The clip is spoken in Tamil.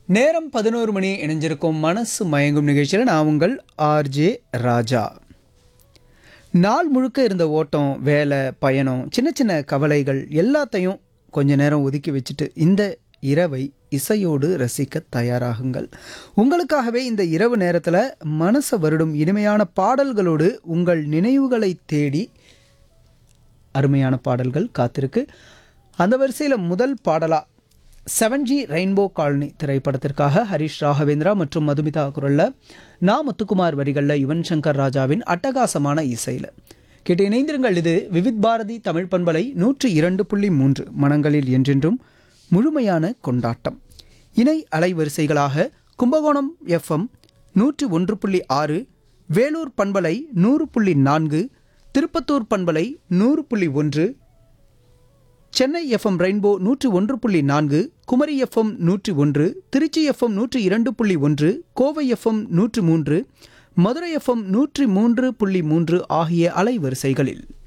நேரம் பதினோரு மணி இணைஞ்சிருக்கும் மனசு மயங்கும் நிகழ்ச்சியில் நான் உங்கள் ஆர்ஜே ராஜா நாள் முழுக்க இருந்த ஓட்டம் வேலை பயணம் சின்ன சின்ன கவலைகள் எல்லாத்தையும் கொஞ்ச நேரம் ஒதுக்கி வச்சுட்டு இந்த இரவை இசையோடு ரசிக்க தயாராகுங்கள் உங்களுக்காகவே இந்த இரவு நேரத்தில் மனசை வருடும் இனிமையான பாடல்களோடு உங்கள் நினைவுகளை தேடி அருமையான பாடல்கள் காத்திருக்கு அந்த வரிசையில் முதல் பாடலா செவன் ஜி ரெயின்போ காலனி திரைப்படத்திற்காக ஹரிஷ் ராகவேந்திரா மற்றும் மதுமிதா குரல்ல நா முத்துக்குமார் வரிகளில் யுவன் சங்கர் ராஜாவின் அட்டகாசமான இசையில் கேட்டு இணைந்திருங்கள் இது விவித் பாரதி தமிழ் பண்பலை நூற்றி இரண்டு புள்ளி மூன்று மனங்களில் என்றென்றும் முழுமையான கொண்டாட்டம் இணை அலைவரிசைகளாக கும்பகோணம் எஃப்எம் நூற்றி ஒன்று புள்ளி ஆறு வேலூர் பண்பலை நூறு புள்ளி நான்கு திருப்பத்தூர் பண்பலை நூறு புள்ளி ஒன்று சென்னை எஃப்எம் ரெயின்போ நூற்றி ஒன்று புள்ளி நான்கு குமரி எஃப்எம் நூற்றி ஒன்று திருச்சி எஃப்எம் நூற்றி இரண்டு புள்ளி ஒன்று கோவை எஃப்எம் நூற்றி மூன்று மதுரை எஃப்எம் நூற்றி மூன்று புள்ளி மூன்று ஆகிய அலைவரிசைகளில்